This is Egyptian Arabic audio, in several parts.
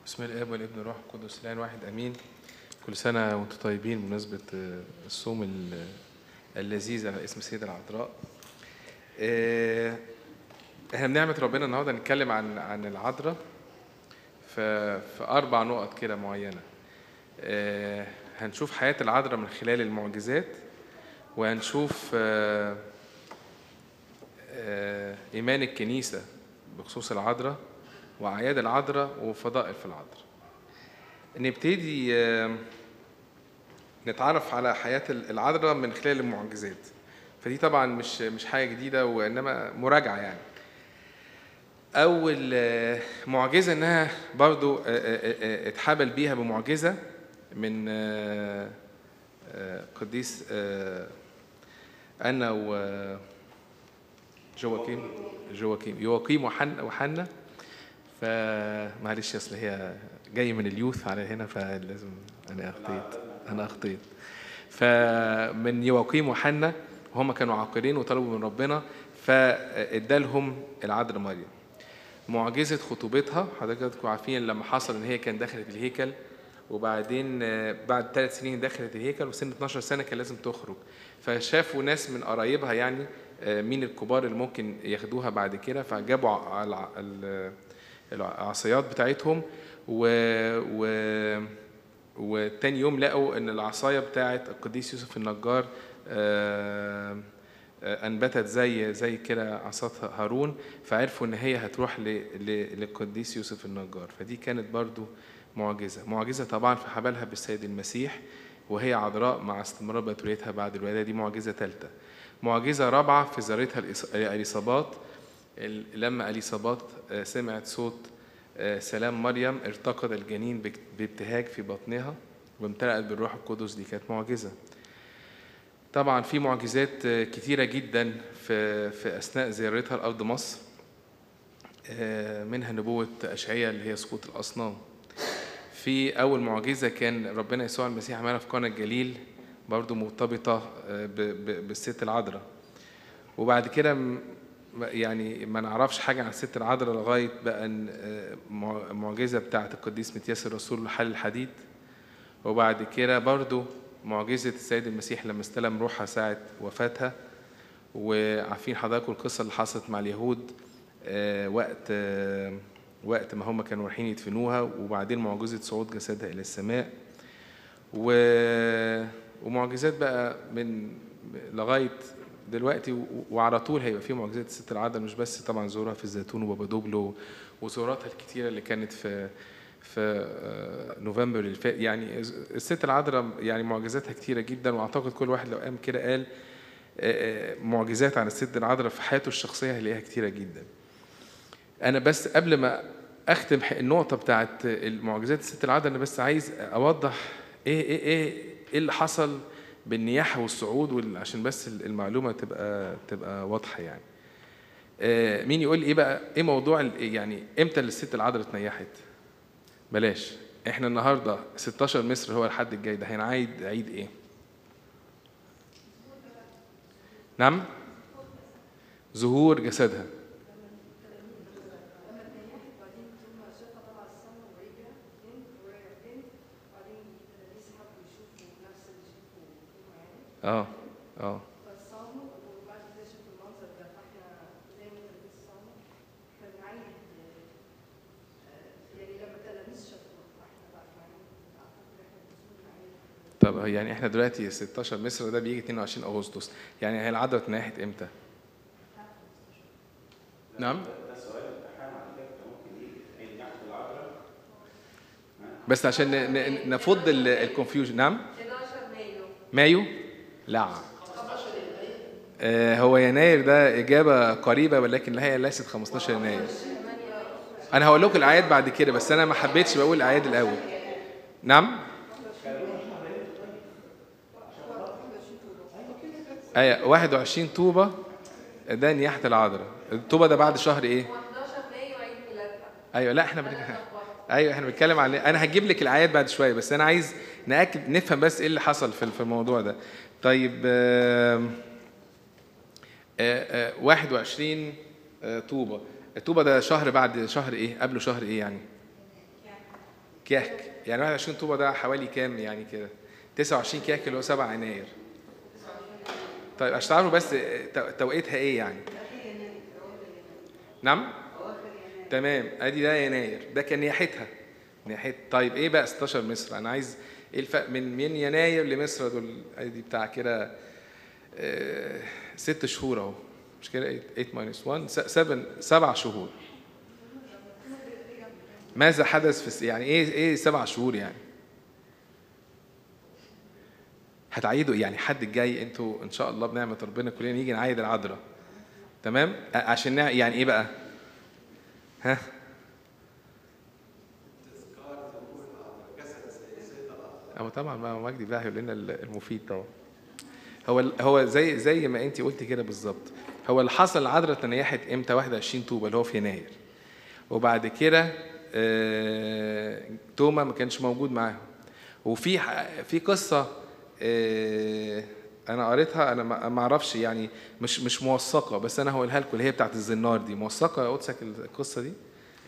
بسم الله الاب والابن والروح القدس الان واحد امين كل سنه وانتم طيبين بمناسبه آه، الصوم ال- اللذيذ على اسم السيده العذراء آه، احنا بنعمه ربنا النهارده نتكلم عن عن العذراء في في اربع نقط كده معينه آه، هنشوف حياه العذراء من خلال المعجزات وهنشوف آه، آه، ايمان الكنيسه بخصوص العذراء وأعياد العذراء وفضائل في العذراء نبتدي آه، نتعرف على حياة العذراء من خلال المعجزات فدي طبعا مش مش حاجة جديدة وإنما مراجعة يعني أول آه، معجزة إنها برضو آه، آه، آه، اتحبل بيها بمعجزة من آه، آه، قديس آه، أنا و جواكيم جواكيم يواقيم وحنا وحنا فمعلش اصل هي جاي من اليوث على هنا فلازم انا اخطيت انا اخطيت فمن يواقيم وحنا هم كانوا عاقلين وطلبوا من ربنا فادالهم العذراء مريم معجزة خطوبتها حضراتكم عارفين لما حصل ان هي كان دخلت الهيكل وبعدين آه، بعد ثلاث سنين دخلت الهيكل وسن 12 سنة كان لازم تخرج فشافوا ناس من قرايبها يعني آه، مين الكبار اللي ممكن ياخدوها بعد كده فجابوا ع- الع- ال- العصايات بتاعتهم و, و وتاني يوم لقوا ان العصايه بتاعت القديس يوسف النجار آه، آه، انبتت زي زي كده عصا هارون فعرفوا ان هي هتروح ل- ل- للقديس يوسف النجار فدي كانت برضو معجزه معجزه طبعا في حبلها بالسيد المسيح وهي عذراء مع استمرار بتوليتها بعد الولاده دي معجزه ثالثه معجزه رابعه في زارتها الإس- اليصابات ال- لما اليصابات آه، سمعت صوت آه، سلام مريم ارتقد الجنين بك- بابتهاج في بطنها وامتلأت بالروح القدس دي كانت معجزة طبعا في معجزات آه، كتيرة جدا في في أثناء زيارتها لأرض مصر آه، منها نبوة أشعية اللي هي سقوط الأصنام في أول معجزة كان ربنا يسوع المسيح عملها في قنا الجليل برضو مرتبطة آه، ب- ب- بالست العذراء وبعد كده م- يعني ما نعرفش حاجة عن الست العذراء لغاية بقى إن، آه، مع- معجزة بتاعة القديس متياس الرسول حل الحديد وبعد كده برضو معجزة السيد المسيح لما استلم روحها ساعة وفاتها وعارفين حضراتكم القصة اللي حصلت مع اليهود آه، وقت آه، وقت ما هم كانوا رايحين يدفنوها وبعدين معجزة صعود جسدها إلى السماء و... ومعجزات بقى من لغايه دلوقتي و... وعلى طول هيبقى في معجزات الست العذراء مش بس طبعا زورها في الزيتون وبابا دوبلو وزوراتها الكتيره اللي كانت في في آه، نوفمبر اللي فات يعني الست العذراء يعني معجزاتها كتيره جدا واعتقد كل واحد لو قام كده قال آه، آه، معجزات عن الست العذراء في حياته الشخصيه هيلاقيها كتيره جدا انا بس قبل ما اختم ح- النقطه بتاعت المعجزات الست العذراء انا بس عايز اوضح ايه ايه ايه ايه اللي حصل بالنياحه والصعود وال- عشان بس المعلومه تبقى تبقى واضحه يعني آه، مين يقول لي ايه بقى ايه موضوع ال- يعني امتى الست العذراء اتنيحت بلاش احنا النهارده 16 مصر هو الحد الجاي ده هنعيد عيد ايه نعم ظهور جسدها اه اه طب يعني احنا دلوقتي 16 مصر ده بيجي 22 اغسطس يعني هي العذراء اتنيحت امتى؟ نعم بس عشان ن- ن- نفض الكونفيوجن نعم 11 مايو مايو لا آه هو يناير ده إجابة قريبة ولكن هي ليست 15 يناير أنا هقول لكم الأعياد بعد كده بس أنا ما حبيتش بقول الأعياد الأول نعم أيوة 21 طوبة ده نياحة العذراء الطوبة ده بعد شهر إيه؟ 11 مايو عيد ميلادها ايوه لا احنا بنتكلم ايوه احنا بنتكلم عن انا هجيب لك الاعياد بعد شويه بس انا عايز ناكد نفهم بس ايه اللي حصل في في الموضوع ده طيب آم، آه، آه، 21 آه، طوبه الطوبه ده شهر بعد شهر ايه قبله شهر ايه يعني كياك يعني 21 طوبة ده حوالي كام يعني كده 29 كياك اللي هو 7 يناير طيب عشان تعرفوا بس تو- توقيتها ايه يعني نعم تمام ادي ده يناير ده كان نياحتها نياحت طيب ايه بقى 16 مصر انا عايز ايه الفرق من من يناير لمصر دول ادي بتاع كده آه، ست شهور اهو مش كده 8 ماينس 1 7 سبع شهور ماذا حدث في الس- يعني ايه ايه سبع شهور يعني هتعيدوا يعني حد الجاي انتوا ان شاء الله بنعمه ربنا كلنا نيجي نعيد العذراء تمام ع- عشان نع- يعني ايه بقى ها هو طبعا ما مجدي بقى هيقول لنا المفيد طبعا هو ال- هو زي زي ما انت قلت كده بالظبط هو اللي حصل العذراء تنيحت امتى 21 طوبه اللي هو في يناير وبعد كده آه، توما ما كانش موجود معاهم وفي ح- في قصه آه، انا قريتها انا ما ما اعرفش يعني مش مش موثقه بس انا هقولها لكم اللي هي بتاعت الزنار دي موثقه يا قدسك القصه دي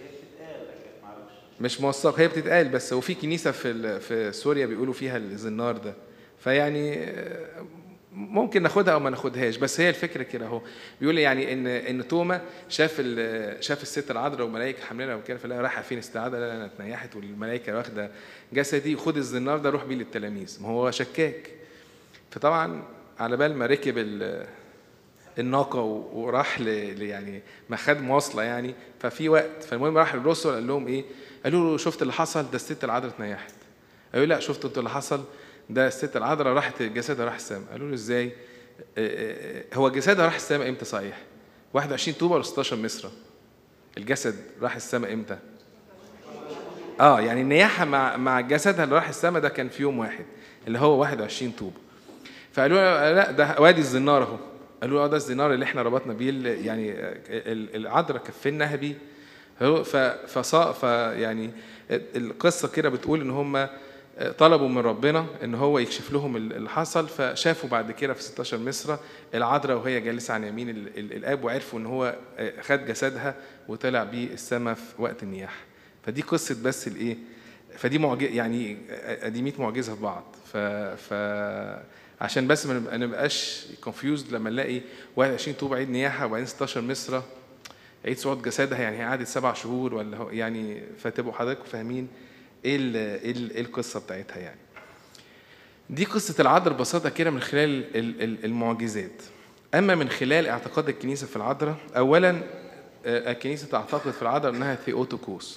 مش موثقه هي بتتقال بس وفي كنيسه في ال- في سوريا بيقولوا فيها الزنار ده فيعني آه، ممكن ناخدها او ما ناخدهاش بس هي الفكره كده اهو بيقول يعني ان ان توما شاف ال- شاف الست العذراء والملائكه حاملينها وكده فقال لها رايحه فين استعاده لا انا اتنيحت والملائكه واخده جسدي خد الزنار ده روح بيه للتلاميذ ما هو شكاك فطبعا على بال ما ركب ال- الناقه و- وراح ل ل- يعني ما خد مواصله يعني ففي وقت فالمهم راح للرسل قال لهم ايه؟ قالوا له شفت اللي حصل ده الست العذراء اتنيحت قالوا لا شفتوا انتوا اللي حصل ده الست العذراء راحت جسدها راح السماء قالوا له ازاي؟ آه، آه، آه، هو جسدها راح السماء امتى صحيح؟ 21 طوبه ولا 16 مصرة؟ الجسد راح السماء امتى؟ اه يعني النياحه مع مع جسدها اللي راح السماء ده كان في يوم واحد اللي هو 21 طوبه فقالوا له لا ده وادي الزنار اهو قالوا له اه ده الزنار اللي احنا ربطنا بيه ال- يعني ال- العذراء كفناها بيه هو ف فصا ف يعني القصه كده بتقول ان هم طلبوا من ربنا ان هو يكشف لهم اللي حصل فشافوا بعد كده في 16 مصر العذراء وهي جالسه عن يمين ال- ال- الاب وعرفوا ان هو خد جسدها وطلع بيه السماء في وقت النياحه فدي قصه بس الايه فدي معجزه يعني دي 100 معجزه في بعض ف ف عشان بس ما نبقى- نبقاش كونفيوزد لما نلاقي 21 طوبه عيد نياحه وبعدين 16 مصر عيد صعود جسدها يعني هي قعدت سبع شهور ولا هو يعني فتبقوا حضراتكم فاهمين ايه ال- ايه ال- إيه القصه بتاعتها يعني. دي قصه العذراء ببساطه كده من خلال ال- ال- المعجزات. اما من خلال اعتقاد الكنيسه في العذراء اولا آه، الكنيسه تعتقد في العذراء انها ثيوتوكوس.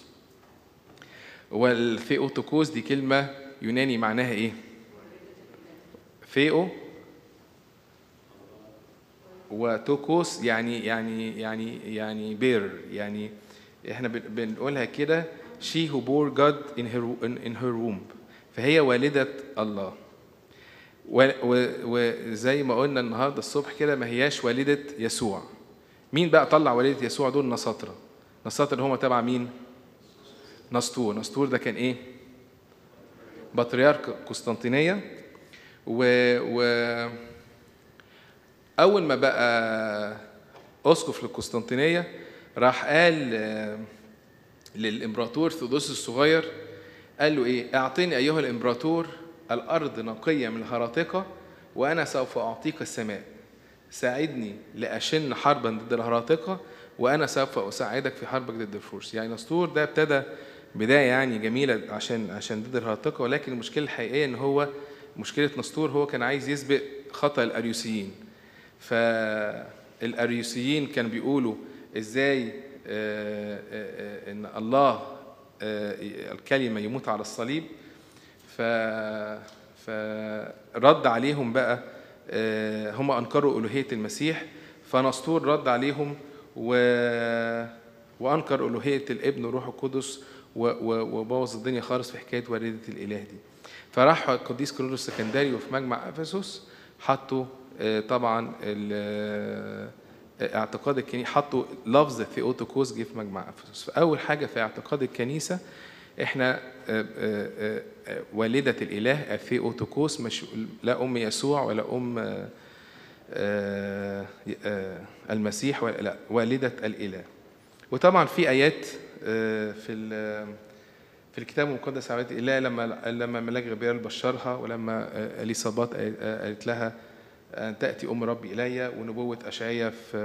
والثيوتوكوس دي كلمه يوناني معناها ايه؟ ثيو وتوكوس يعني يعني يعني يعني بير يعني احنا بن- بنقولها كده she who bore God in her in, in her womb فهي والدة الله و- و- وزي ما قلنا النهارده الصبح كده ما هياش والدة يسوع مين بقى طلع والدة يسوع دول نساطرة نساطرة اللي هم تبع مين نسطور نسطور ده كان ايه بطريرك قسطنطينية و, و أول ما بقى أسقف للقسطنطينية راح قال آه، للإمبراطور ثودوس الصغير قال له إيه أعطني أيها الإمبراطور الأرض نقية من الهراطقة وأنا سوف أعطيك السماء ساعدني لأشن حربا ضد الهراطقة وأنا سوف أساعدك في حربك ضد الفرس يعني نسطور ده ابتدى بداية يعني جميلة عشان عشان ضد الهراطقة ولكن المشكلة الحقيقية إن هو مشكلة نسطور هو كان عايز يسبق خطأ الأريوسيين فالأريوسيين كانوا بيقولوا إزاي آه، آه، آه، إن الله آه، الكلمة يموت على الصليب ف فرد عليهم بقى آه، هم انكروا الوهيه المسيح فنسطور رد عليهم و... وانكر الوهيه الابن والروح القدس و... و... وبوظ الدنيا خالص في حكايه والده الاله دي فراح القديس كيرلس السكندري وفي مجمع افسس حطوا آه، طبعا ال... آه، اعتقاد الكنيسه حطوا لفظ ثيوتوكوس جه في مجمع افسس فاول حاجه في اعتقاد الكنيسه احنا آه، آه، آه، والدة الإله الثيوتوكوس مش لا أم يسوع ولا أم آه، آه، آه، المسيح ولا لا والدة الإله وطبعا في آيات آه، في ال- في الكتاب المقدس عملت إله لما لما ملاك غبريل بشرها ولما آه، اليصابات قالت- آه، قالت لها أن تأتي أم ربي إلي ونبوة أشعية في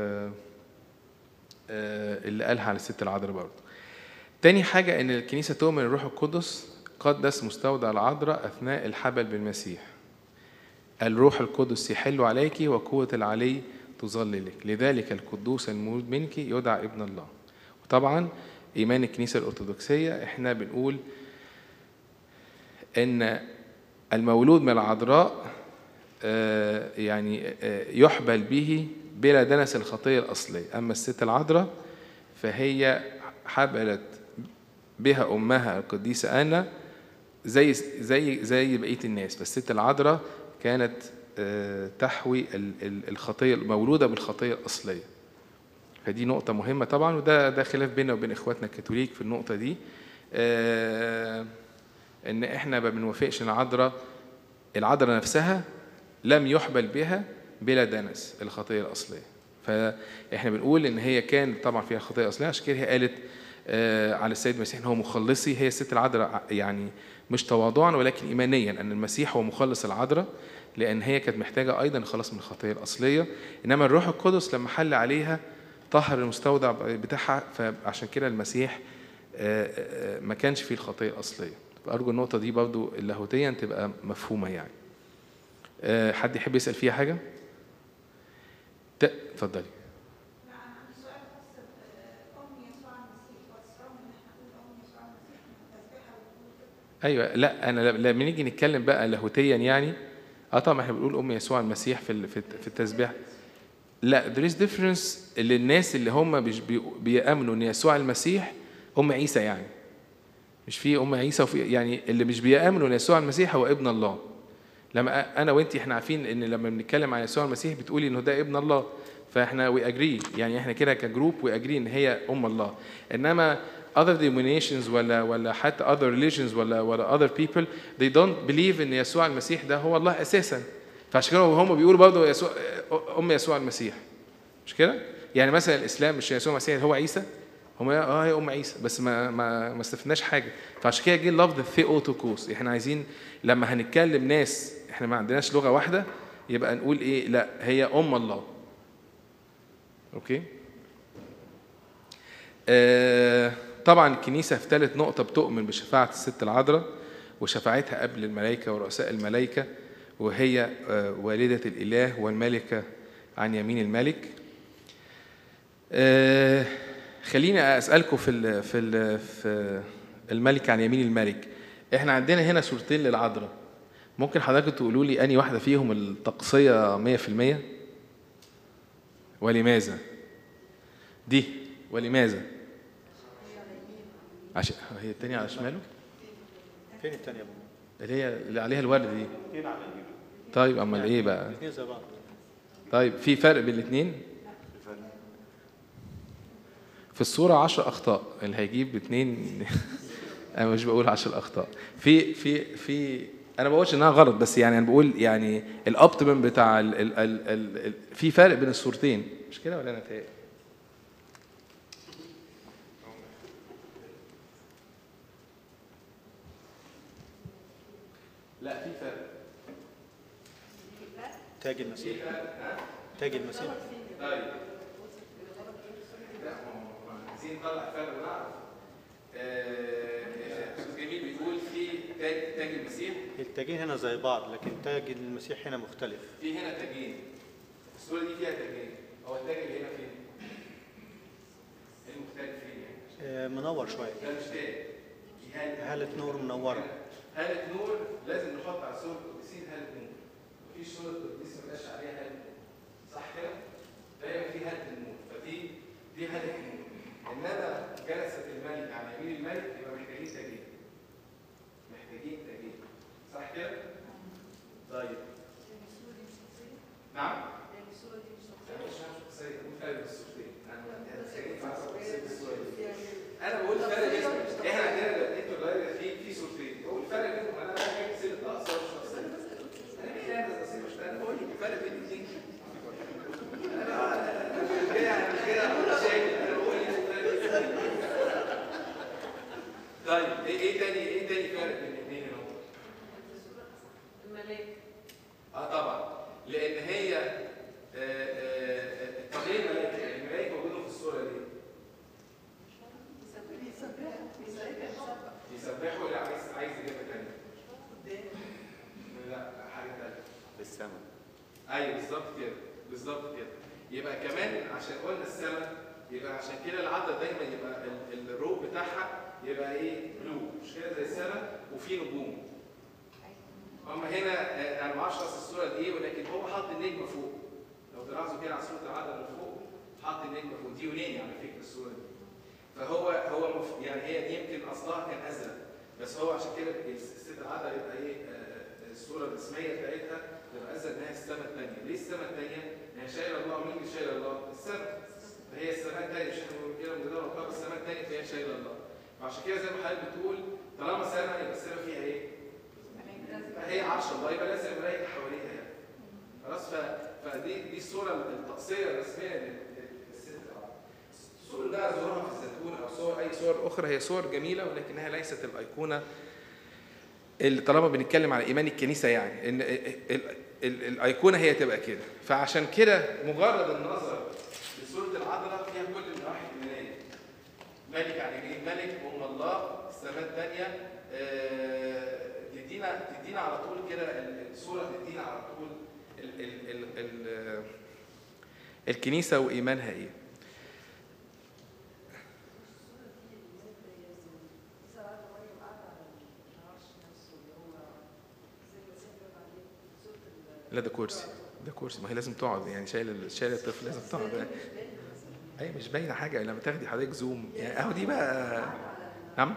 آه، اللي قالها على الست العذراء برضه. تاني حاجة إن الكنيسة تؤمن الروح القدس قدس مستودع العذراء أثناء الحبل بالمسيح. الروح القدس يحل عليك وقوة العلي تظللك لذلك القدوس المولود منك يدعى ابن الله وطبعا إيمان الكنيسة الأرثوذكسية إحنا بنقول إن المولود من العذراء آه، يعني آه، يحبل به بلا دنس الخطية الأصلية أما الست العذراء فهي حبلت بها أمها القديسة أنا زي زي زي بقيه الناس بس الست العذراء كانت آه، تحوي ال- ال- الخطيه المولوده بالخطيه الاصليه فدي نقطه مهمه طبعا وده ده خلاف بيننا وبين اخواتنا الكاثوليك في النقطه دي آه، ان احنا ما بنوافقش ان العذراء العذراء نفسها لم يحبل بها بلا دنس الخطيه الاصليه فاحنا بنقول ان هي كان طبعا فيها خطيه اصليه عشان كده هي قالت آه، على السيد المسيح ان هو مخلصي هي الست العذراء يعني مش تواضعا ولكن ايمانيا ان المسيح هو مخلص العذراء لان هي كانت محتاجه ايضا الخلاص من الخطيه الاصليه انما الروح القدس لما حل عليها طهر المستودع بتاعها فعشان كده المسيح آه، آه، ما كانش فيه الخطيه الاصليه فارجو النقطه دي برضو اللاهوتيا تبقى مفهومه يعني آه، حد يحب يسال فيها حاجه ت- اتفضلي لا انا عندي سؤال خاص بام يسوع المسيح والصوم ان احنا نقول ام يسوع المسيح من التسبيحه والقول كده ايوه لا انا ل- لما نيجي نتكلم بقى لاهوتيا يعني اه طبعا احنا بنقول ام يسوع المسيح في ال- في الت- في التسبيح لا there is difference للناس اللي هم مش بي- بيامنوا ان يسوع المسيح ام عيسى يعني مش في ام عيسى وفي يعني اللي مش بيامنوا ان يسوع المسيح هو ابن الله لما أ- انا وانت احنا عارفين ان لما بنتكلم عن يسوع المسيح بتقولي انه ده ابن الله فاحنا وي اجري يعني احنا كده كجروب وي اجري ان هي ام الله انما other denominations ولا ولا حتى other religions ولا ولا other people they don't believe ان يسوع المسيح ده هو الله اساسا فعشان كده هم بيقولوا برضه يسوع ام يسوع المسيح مش كده؟ يعني مثلا الاسلام مش يسوع المسيح هو عيسى هم اه هي ام عيسى بس ما ما ما استفدناش حاجه فعشان كده جه لفظ الثيوتوكوس احنا عايزين لما هنتكلم ناس احنا ما عندناش لغه واحده يبقى نقول ايه لا هي ام الله اوكي آه طبعا الكنيسه في ثالث نقطه بتؤمن بشفاعه الست العذراء وشفاعتها قبل الملائكه ورؤساء الملائكه وهي آه والده الاله والملكه عن يمين الملك آه خليني اسالكم في ال في ال في الملك عن يمين الملك احنا عندنا هنا صورتين للعذراء ممكن حضرتك تقولوا لي اني واحده فيهم التقصيه 100% ولماذا دي ولماذا عشان هي التانية على شماله فين التانية يا ابو؟ اللي هي اللي عليها الورد دي الاثنين على اليمين طيب امال ايه بقى الاثنين زي بعض طيب في فرق بين الاثنين في الصورة عشر أخطاء اللي هيجيب اتنين أنا مش بقول عشر أخطاء في في في أنا ما بقولش إنها غلط بس يعني أنا بقول يعني الأوبتيمم بتاع ال ال ال ال ال في فرق بين الصورتين مش كده ولا أنا تهيألي؟ لا في فرق تاج المسيح تاج المسيح طيب لا ما هو عايزين نطلع فرق ونعرف استاذ جميل بيقول في تاج تاج المسيح التاجين هنا زي بعض لكن تاج المسيح هنا مختلف في هنا تاجين الصوره دي فيها تاجين هو التاج اللي هنا فين؟ المختلف فين يعني؟ آه، منور شوية ده مش تاج دي هالة هالة نور منورة هالة نور لازم نحط على صورة القديسين هالة نور مفيش صورة قديس ما يبقاش عليها هالة نور صح كده؟ دايما في هالة النور فدي دي هالة نور انما جلسة الملك على يمين الملك يبقى محتاجين تاجين محتاجين تاجين صح كده؟ طيب نعم؟ أنا مش عارف شخصية أقول فرق بين الصورتين أنا أنا ساكت مع شخصية الصورة دي انا بقول فرق بين احنا عندنا انتوا دلوقتي في في صورتين بقول فرق بينهم انا بقى جايب سيره الاقصى والشخصيه انا مين انا بس مش انا بقول لك الفرق بين الاثنين انا أنا مش كده انا مش كده مش شايف انا بقول لك الفرق بين الاتنين. طيب ايه ايه تاني ايه تاني فرق بين الاثنين هنا؟ الملاك اه طبعا لان هي آه، آه، آه، طب ليه الملائكه؟ الملائكه موجودين في الصوره دي يسبحوا ولا عايز عايز اجابه ثانيه؟ لا لا، حاجه ثانيه بالسماء ايوه بالظبط كده بالظبط كده يبقى كمان عشان قلنا السماء يبقى عشان كده العدد دايما يبقى ال- الروب بتاعها يبقى ايه بلو مش كده زي السماء وفي نجوم هم هنا آه، انا ما اعرفش اصل الصوره دي ايه ولكن هو حاط النجمه فوق لو تلاحظوا كده على صوره العدد اللي فوق حاط النجمه فوق دي يوناني على فكره الصوره دي فهو هو مف... يعني هي دي يمكن اصلها كان ازرق بس هو عشان كده الست العدد يبقى ايه آه، الصوره الرسميه بتاعتها تبقى ازرق انها السماء الثانيه ليه السماء الثانيه؟ هي شايله الله مين اللي شايله الله؟ السماء فهي السماء الثانيه مش احنا بنقول كده من غير مقابل السماء الثانيه فهي شايله الله فعشان كده زي ما حضرتك بتقول طالما سماء يبقى السماء فيها ايه؟ هي عرش الله يبقى لازم الملائكه حواليها يعني خلاص ف... فدي دي الصوره التقصيه الرسميه لل- للست العرب. الصور ده زورها في الزيتون او صور اي صور اخرى هي صور جميله ولكنها ليست الايقونه اللي طالما بنتكلم على ايمان الكنيسه يعني ان ال- ال- ال- الايقونه هي تبقى كده فعشان كده مجرد النظر لصوره العذراء فيها كل النواحي الايمانيه ملك يعني ايه ملك ام الله السماء الثانيه تدينا تدينا على طول كده ال- الصوره تدينا على طول ال ال ال ال الكنيسه وايمانها ايه لا ده كرسي ده كرسي ما هي لازم تقعد يعني شايل شايل الطفل لازم تقعد اي مش باينه حاجه لما تاخدي حضرتك زوم يعني اهو دي بقى نعم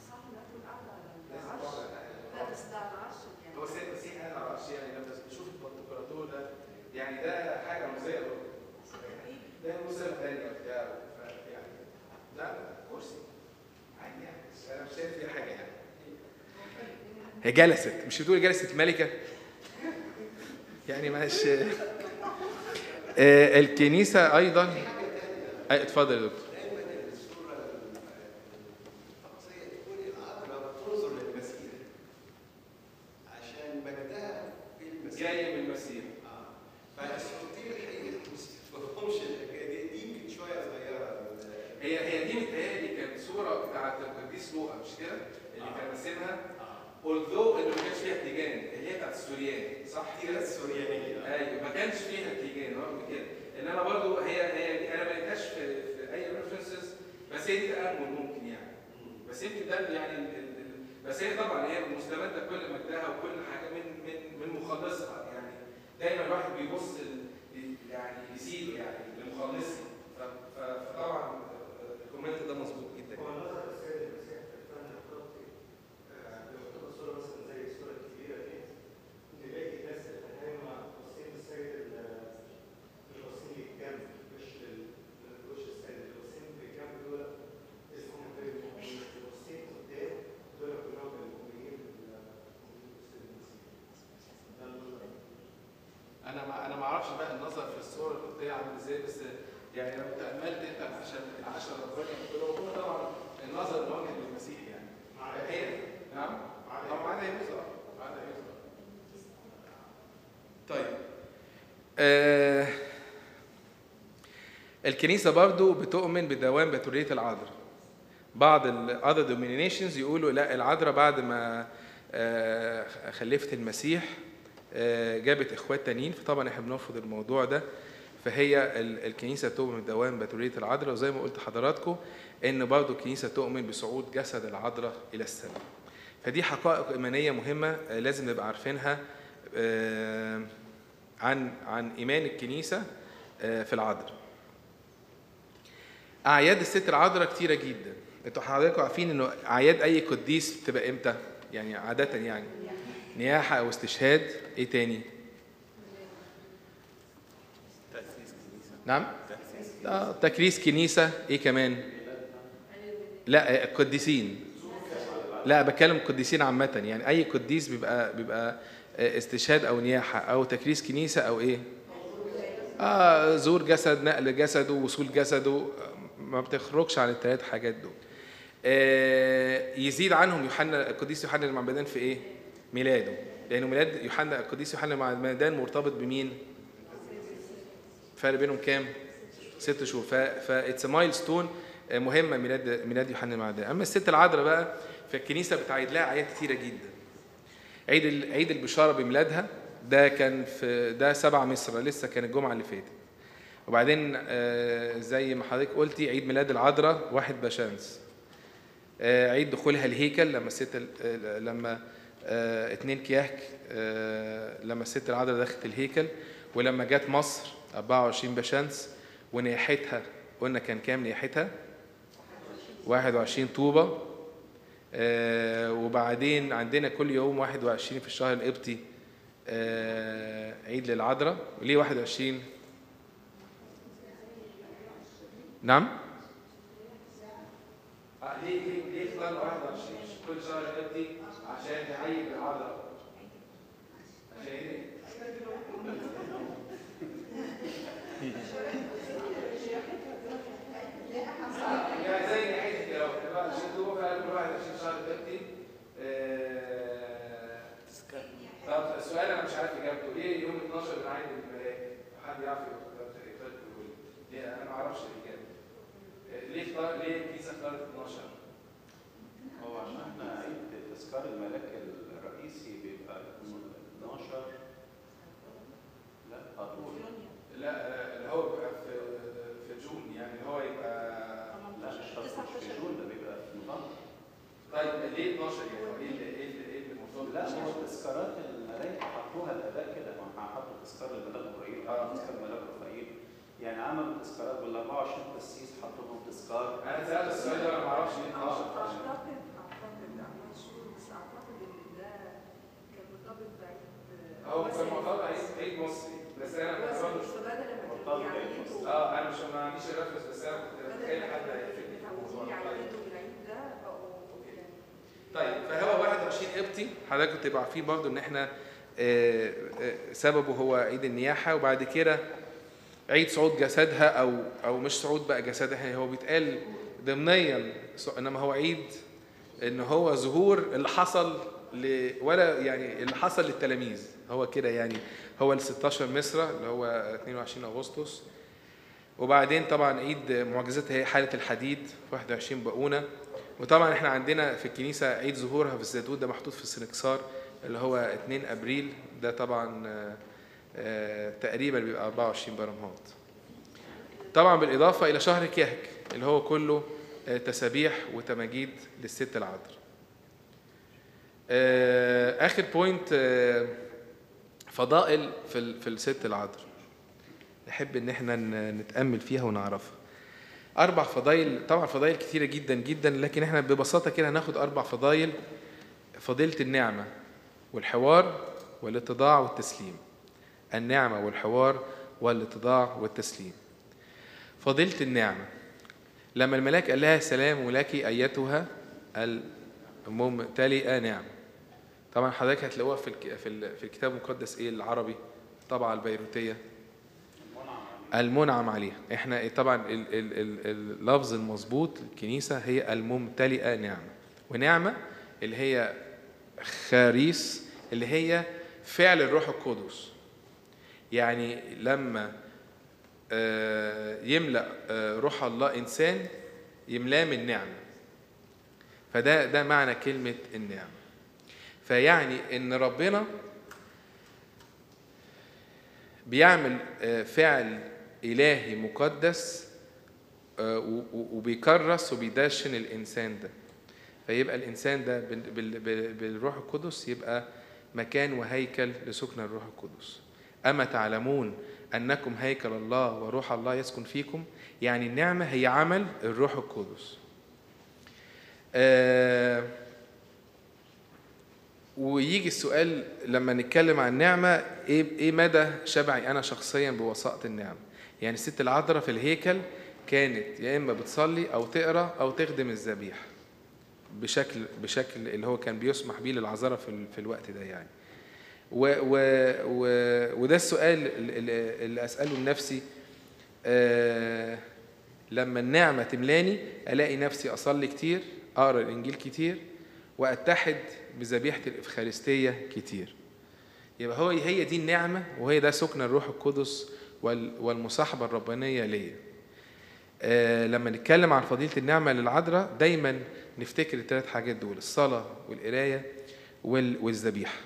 هو سيد المسيح قاعد على العرش يعني لما تشوف التمبراتور ده يعني ده حاجه رمزيه برضه ده مسلم ثانيه بتاع ف- يعني لا كرسي عادي يعني بس انا مش شايف فيها حاجه يعني هي جلست مش بتقول جلست ملكه يعني مش آه، الكنيسه ايضا أي، اتفضل يا دكتور دايما الصوره التقصيه تكون العذراء بتنظر للمسيح عشان مجدها في المسيح جاي من المسيح اه فالصورتين الحقيقه ما تفهمش الحكايه دي دي يمكن شويه صغيره هي هي دي متهيألي كانت صورة بتاعت القديس لوقا مش كده؟ اللي كان راسمها although انه ما كانش فيها اتجان اللي هي بتاعت السوريان صح كتير السوريانيه ايوه ما كانش فيها اتجان رغم كده انما برضو هي هي دي انا ما لقيتهاش في, في اي ريفرنسز بس هي دي تامل ممكن يعني بس يمكن ده يعني ال- ال- ال- بس هي طبعا هي مستمده كل مجدها وكل حاجه من من من مخلصها يعني دايما الواحد بيبص ل- يعني لسيده يعني لمخلصه ف- ف- فطبعا الكومنت ده مظبوط جدا هو نظر السيد المسيح في الفن القبطي آه، لما تبقى صورة مثلا زي الصورة الكبيرة دي تلاقي الناس اللي هم باصين للسيد ال- مش باصين للجنب مش لل- لوش السيد اللي باصين للجنب دول اسمهم غير المؤمنين اللي باصين قدام دول كلهم المؤمنين بال- بالسيد المسيح ده النظر انا ما انا ما اعرفش بقى النظر في الصور القبطيه عامل ازاي بس يعني لو تاملت انت عشان العشره الربانيه كلهم هم طبعا النظر موجه للمسيح يعني هي نعم طبعا معانا يوسف معانا يوسف طيب آه الكنيسه برضو بتؤمن بدوام بتوليه العذراء بعض ال other denominations يقولوا لا العذراء بعد ما آه، خلفت المسيح آه، جابت اخوات تانيين فطبعا احنا بنرفض الموضوع ده فهي ال- الكنيسه تؤمن بدوام بتوليه العذراء وزي ما قلت لحضراتكم ان برضو الكنيسه تؤمن بصعود جسد العذراء الى السماء فدي حقائق ايمانيه مهمه آه، لازم نبقى عارفينها آه، عن عن ايمان الكنيسه آه، في العذراء اعياد الست العذراء كتيره جدا انتوا حضراتكم عارفين انه اعياد اي قديس بتبقى امتى يعني عاده يعني نياحه او استشهاد ايه تاني تأسيس كنيسة نعم تأسيس آه تكريس كنيسه ايه كمان لا آه، قديسين لا بتكلم قديسين عامه يعني اي قديس بيبقى بيبقى آه، استشهاد او نياحه او تكريس كنيسه او ايه اه زور جسد نقل جسده وصول جسده آه، ما بتخرجش عن الثلاث حاجات دول آه، يزيد عنهم يوحنا القديس يوحنا المعمدان في ايه؟ ميلاده لانه ميلاد يوحنا القديس يوحنا المعمدان مرتبط بمين؟ فرق بينهم كام؟ ست شهور ف فاتس مايل ستون مهمه ميلاد ميلاد يوحنا المعمدان اما الست العذراء بقى فالكنيسه بتعيد لها اعياد كتيره جدا عيد ال- عيد البشاره بميلادها ده كان في ده سبع مصر لسه كان الجمعه اللي فاتت وبعدين آه، زي ما حضرتك قلتي عيد ميلاد العذراء واحد بشمس آه، عيد دخولها الهيكل لما الست ال- آه، لما آه، اتنين كياك آه، لما الست العذراء دخلت الهيكل ولما جت مصر 24 بشمس ونياحتها قلنا كان كام نياحتها 21 طوبة آه، وبعدين عندنا كل يوم 21 في الشهر القبطي آه، عيد للعذراء وليه 21 نعم ليه ليه ليه اختار 21 كل شهر قبطي عشان نعيد العذراء عشان ايه؟ يعني زي ناحيه كده لو كان 21 دوبه فقال كل 21 شهر قبطي آه، طب السؤال انا مش عارف اجابته ليه يوم 12 بنعيد الملاك؟ حد يعرف يقول لي ليه انا ما اعرفش الاجابه ليه اختار ليه الكنيسه اختارت 12 هو عشان احنا عيد تذكار الملاك الرئيسي بيبقى 12 لا هطول لا آه، اللي هو بيبقى في في جون يعني اللي هو يبقى لا مش شرط مش في جون ده بيبقى في نوفمبر طيب ليه 12 يعني ايه اللي ايه اللي ايه اللي المفروض لا هو تذكارات الملائكه حطوها الاباء كده ما حطوا تذكار الملاك ابراهيم آه. حطوا تذكار الملاك رفائيل يعني عملوا تذكارات بال 24 قسيس حطوا لهم تذكار انا سالت السؤال ده انا ما اعرفش ليه 12 اعتقد اعتقد عمال شهور بس اعتقد ان ده كان مرتبط بعيد هو كان معتبر عيد عيد مصري بس انا بس برضه مش بدل ما مرتبط كانوا بعيد يعيدوا اه انا مش ما عنديش الرفرنس بس انا كنت بدل متخيل ما حد كانوا هيفرق في الموضوع متعودين طيب. يعيدوا العيد ده بقوا يعني طيب فهو 21 قبطي حضرتك تبقى عارفين برضو ان احنا آه، آه، سببه هو عيد النياحه وبعد كده عيد صعود جسدها او او مش صعود بقى جسدها هو بيتقال ضمنيا ص- انما هو عيد ان هو ظهور اللي حصل ل ولا يعني اللي حصل للتلاميذ هو كده يعني هو ال 16 مصر اللي هو 22 اغسطس وبعدين طبعا عيد معجزتها هي حاله الحديد في 21 بقونه وطبعا احنا عندنا في الكنيسه عيد ظهورها في الزيتون ده محطوط في السنكسار اللي هو 2 ابريل ده طبعا آه، آه، تقريبا بيبقى 24 برمهات طبعا بالاضافه الى شهر كيهك اللي هو كله آه، تسابيح وتماجيد للست العذراء آه، اخر بوينت آه، فضائل في ال- في الست العذراء نحب ان احنا ن- نتامل فيها ونعرفها اربع فضائل طبعا فضائل كثيره جدا جدا لكن احنا ببساطه كده هناخد اربع فضائل فضيله النعمه والحوار والاتضاع والتسليم النعمه والحوار والاتضاع والتسليم فضيله النعمه لما الملاك قال لها سلام لك ايتها الممتلئه نعمه طبعا حضرتك هتلاقوها في الك- في ال- في الكتاب المقدس ايه العربي الطبعه البيروتيه المنعم عليها احنا طبعا ال- ال- ال- اللفظ المظبوط الكنيسه هي الممتلئه نعمه ونعمه اللي هي خريس اللي هي فعل الروح القدس يعني لما آه، يملا آه، روح الله انسان يملاه من نعمه فده ده معنى كلمه النعمه فيعني ان ربنا بيعمل آه، فعل إلهي مقدس آه، و- و- وبيكرس وبيدشن الإنسان ده فيبقى الإنسان ده بال- بال- بال- بالروح القدس يبقى مكان وهيكل لسكن الروح القدس أما تعلمون أنكم هيكل الله وروح الله يسكن فيكم يعني النعمة هي عمل الروح القدس آه ويجي السؤال لما نتكلم عن النعمة إيه إيه مدى شبعي أنا شخصيا بوساطة النعمة؟ يعني الست العذراء في الهيكل كانت يا إما بتصلي أو تقرأ أو تخدم الذبيحة بشكل بشكل اللي هو كان بيسمح بيه للعذراء في, ال- في الوقت ده يعني. و و و وده السؤال اللي, اللي أسأله لنفسي آه لما النعمة تملاني ألاقي نفسي أصلي كتير اقرا الانجيل كتير واتحد بذبيحه الافخارستيه كتير يبقى هو هي دي النعمه وهي ده سكن الروح القدس وال- والمصاحبه الربانيه ليا آه، لما نتكلم عن فضيله النعمه للعذراء دايما نفتكر الثلاث حاجات دول الصلاه والقرايه وال- والذبيحه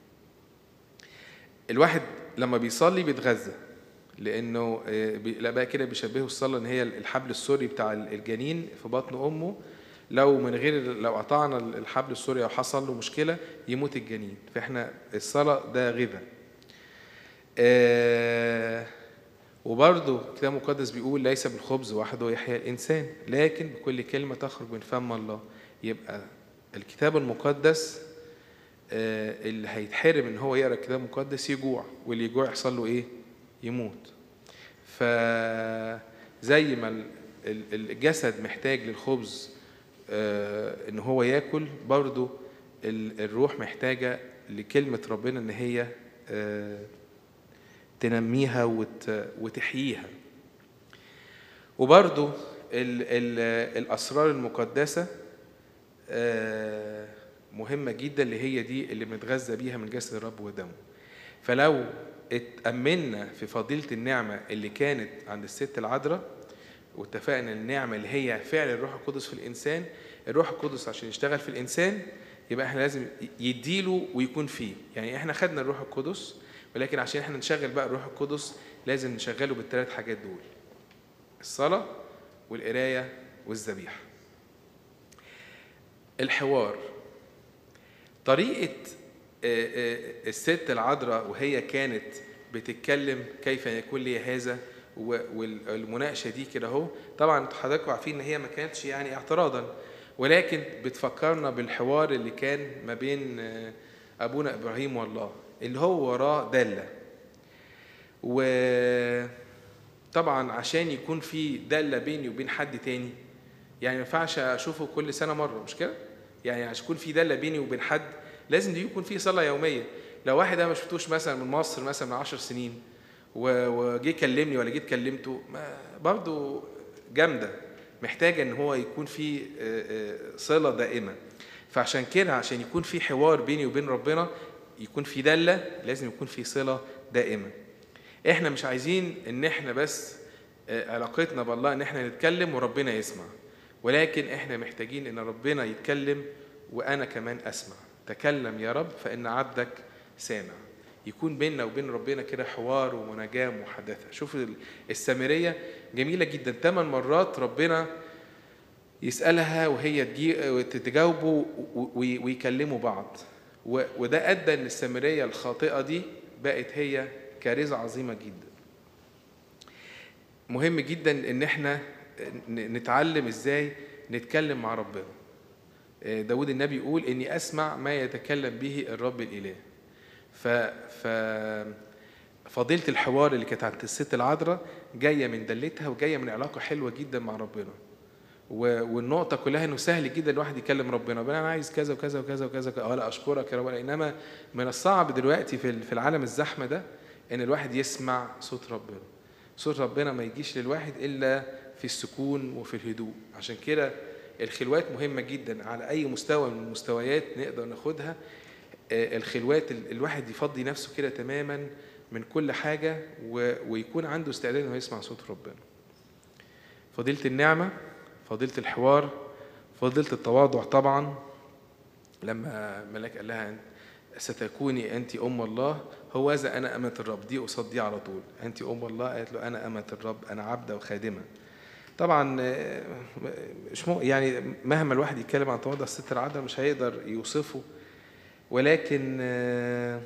الواحد لما بيصلي بيتغذى لانه آه، بي- لا بقى كده بيشبهوا الصلاه ان هي الحبل السوري بتاع الجنين في بطن امه لو من غير لو قطعنا الحبل السوري او حصل له مشكله يموت الجنين فاحنا الصلاه ده غذاء آه، وبرضه الكتاب المقدس بيقول ليس بالخبز وحده يحيا الانسان لكن بكل كلمه تخرج من فم الله يبقى الكتاب المقدس آه، اللي هيتحرم ان هو يقرا الكتاب المقدس يجوع واللي يجوع يحصل له ايه يموت فزي ما ال- ال- الجسد محتاج للخبز آه، ان هو ياكل برضو ال- الروح محتاجه لكلمه ربنا ان هي آه، تنميها وت- وتحييها وبرضو ال- ال- الاسرار المقدسه آه، مهمه جدا اللي هي دي اللي بنتغذى بيها من جسد الرب ودمه فلو اتأمنا في فضيلة النعمة اللي كانت عند الست العذراء واتفقنا النعمة اللي هي فعل الروح القدس في الإنسان الروح القدس عشان يشتغل في الإنسان يبقى احنا لازم يديله ويكون فيه يعني احنا خدنا الروح القدس ولكن عشان احنا نشغل بقى الروح القدس لازم نشغله بالثلاث حاجات دول الصلاة والقراية والذبيحة الحوار طريقة آه، آه، الست العذراء وهي كانت بتتكلم كيف يكون لي هذا و- والمناقشه دي كده اهو طبعا انتوا حضراتكم عارفين ان هي ما كانتش يعني اعتراضا ولكن بتفكرنا بالحوار اللي كان ما بين آه، ابونا ابراهيم والله اللي هو وراه داله وطبعا عشان يكون في داله بيني وبين حد تاني يعني ما ينفعش اشوفه كل سنه مره مش كده يعني عشان يكون في داله بيني وبين حد لازم دي يكون في صلاه يوميه لو واحد انا ما شفتوش مثلا من مصر مثلا من 10 سنين و- وجه كلمني ولا جيت كلمته ما برضه جامده محتاجه ان هو يكون في آه، آه، صله دائمه فعشان كده عشان يكون في حوار بيني وبين ربنا يكون في داله لازم يكون في صله دائمه احنا مش عايزين ان احنا بس آه، علاقتنا بالله ان احنا نتكلم وربنا يسمع ولكن احنا محتاجين ان ربنا يتكلم وانا كمان اسمع تكلم يا رب فان عبدك سامع يكون بيننا وبين ربنا كده حوار ومناجاة ومحادثة شوف ال- السامرية جميلة جدا ثمان مرات ربنا يسألها وهي تجي تتجاوبه و- و- ويكلموا بعض و- وده أدى إن السامرية الخاطئة دي بقت هي كارثة عظيمة جدا مهم جدا إن احنا ن- نتعلم إزاي نتكلم مع ربنا آه، داود النبي يقول إني أسمع ما يتكلم به الرب الإله ف ف فضيلة الحوار اللي كانت عند الست العذراء جاية من دلتها وجاية من علاقة حلوة جدا مع ربنا و- والنقطة كلها انه سهل جدا الواحد يكلم ربنا ربنا انا عايز كذا وكذا وكذا وكذا وكذا. ولا اشكرك يا رب انما من الصعب دلوقتي في ال- في العالم الزحمة ده ان الواحد يسمع صوت ربنا صوت ربنا ما يجيش للواحد الا في السكون وفي الهدوء عشان كده الخلوات مهمة جدا على اي مستوى من المستويات نقدر ناخدها آه، الخلوات ال- الواحد يفضي نفسه كده تماما من كل حاجة و- ويكون عنده استعداد انه يسمع صوت ربنا فضيلة النعمة فضيلة الحوار فضيلة التواضع طبعا لما ملاك قال لها ستكوني أنت أم الله هوذا أنا أمة الرب دي قصاد دي على طول أنت أم الله قالت له أنا أمة الرب أنا عبدة وخادمة طبعا آه، مش مو يعني مهما الواحد يتكلم عن تواضع الست العذراء مش هيقدر يوصفه ولكن آه،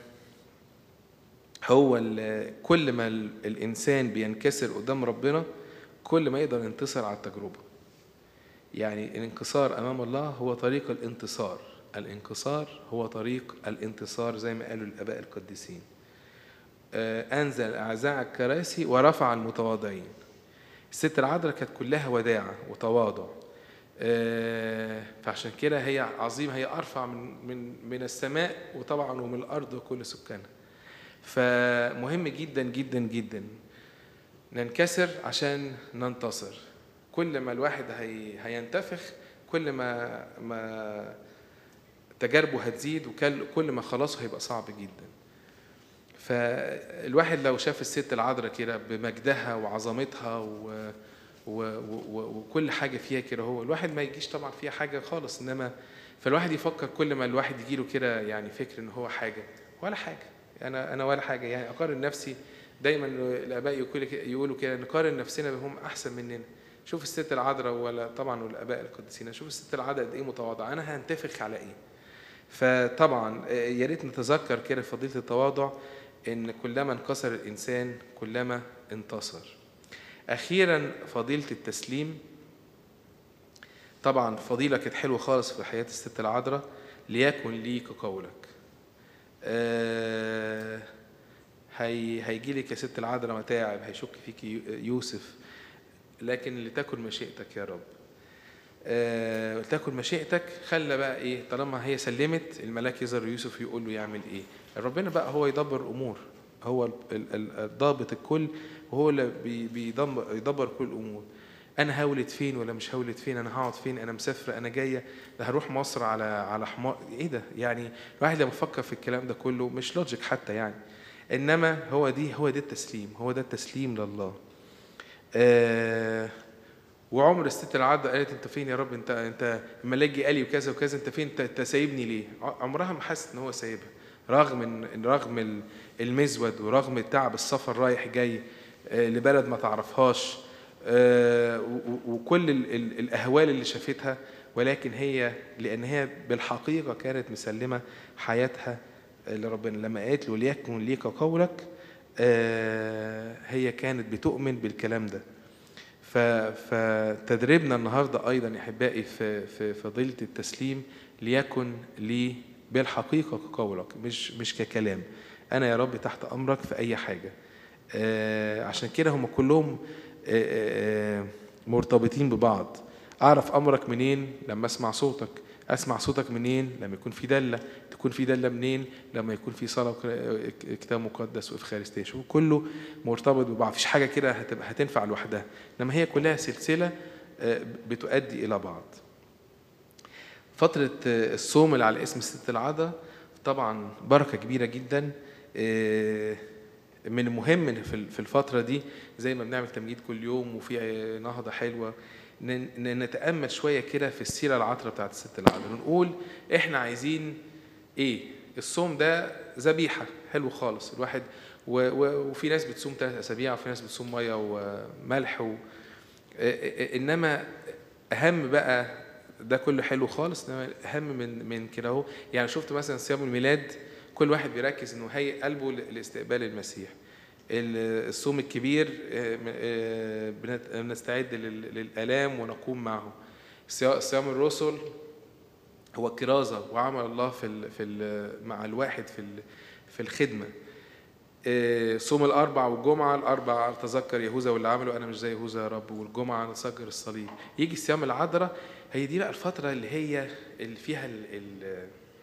هو ال- كل ما ال- الإنسان بينكسر قدام ربنا كل ما يقدر ينتصر على التجربة يعني الانكسار أمام الله هو طريق الانتصار الانكسار هو طريق الانتصار زي ما قالوا الآباء القديسين آه، أنزل أعزاء الكراسي ورفع المتواضعين الست العذراء كانت كلها وداعة وتواضع آه، فعشان كده هي عظيمة هي أرفع من من من السماء وطبعا ومن الأرض وكل سكانها فمهم جدا جدا جدا ننكسر عشان ننتصر كل ما الواحد هي هينتفخ كل ما ما تجاربه هتزيد وكل ما خلاصه هيبقى صعب جدا فالواحد لو شاف الست العذراء كده بمجدها وعظمتها و... و... و... وكل حاجة فيها كده هو الواحد ما يجيش طبعا فيها حاجة خالص إنما فالواحد يفكر كل ما الواحد يجيله كده يعني فكر إن هو حاجة ولا حاجة أنا أنا ولا حاجة يعني أقارن نفسي دايما الآباء يقولوا كده نقارن نفسنا بهم أحسن مننا شوف الست العذراء ولا طبعا والآباء القديسين شوف الست العذراء قد إيه متواضعة أنا هنتفخ على إيه فطبعا يا ريت نتذكر كده فضيلة التواضع إن كلما انكسر الإنسان كلما انتصر. أخيرا فضيلة التسليم طبعا فضيلة كانت حلوة خالص في حياة الست العذراء ليكن لي كقولك. آه هي هيجي لك يا ست العذراء متاعب هيشك فيك يوسف لكن لتكن مشيئتك يا رب. آه تكن مشيئتك خلى بقى ايه طالما هي سلمت الملاك يظهر يوسف يقول له يعمل ايه ربنا بقى هو يدبر الامور هو الضابط الكل وهو اللي بيدبر يدبر كل الامور انا هولد فين ولا مش هولد فين انا هقعد فين انا مسافره انا جايه ده هروح مصر على على حمار ايه ده يعني الواحد لما بيفكر في الكلام ده كله مش لوجيك حتى يعني انما هو دي هو ده التسليم هو ده التسليم لله آه وعمر الست العذراء قالت انت فين يا رب انت انت الملاك قال لي وكذا وكذا انت فين انت سايبني ليه عمرها ما حست ان هو سايبها رغم ان رغم المزود ورغم تعب السفر رايح جاي لبلد ما تعرفهاش وكل الاهوال اللي شافتها ولكن هي لان هي بالحقيقه كانت مسلمه حياتها لربنا لما قالت له ليكن ليك قولك هي كانت بتؤمن بالكلام ده فتدريبنا النهارده ايضا يا احبائي في في فضيله التسليم ليكن لي بالحقيقه كقولك مش مش ككلام انا يا رب تحت امرك في اي حاجه آه عشان كده هم كلهم آه آه مرتبطين ببعض اعرف امرك منين لما اسمع صوتك اسمع صوتك منين لما يكون في دله تكون في دله منين لما يكون في صلاه كتاب مقدس وافخارستيه شوف كله مرتبط ببعض مفيش حاجه كده هتبقى هتنفع لوحدها انما هي كلها سلسله بتؤدي الى بعض فتره الصوم اللي على اسم الست العذراء طبعا بركه كبيره جدا من المهم في الفتره دي زي ما بنعمل تمجيد كل يوم وفي نهضه حلوه نتامل شويه كده في السيره العطره بتاعت الست العذراء ونقول احنا عايزين ايه الصوم ده ذبيحه حلو خالص الواحد و و وفي ناس بتصوم ثلاث اسابيع وفي ناس بتصوم ميه وملح و انما اهم بقى ده كله حلو خالص انما اهم من من كده اهو يعني شفت مثلا صيام الميلاد كل واحد بيركز انه هيئ قلبه لاستقبال المسيح الصوم الكبير بنستعد للالام ونقوم معه صيام الرسل هو كرازه وعمل الله في ال في ال مع الواحد في في الخدمه صوم الاربع والجمعه الاربع اتذكر يهوذا واللي عمله انا مش زي يهوذا يا رب والجمعه نسجر الصليب يجي صيام العذراء هي دي بقى الفتره اللي هي اللي فيها ال ال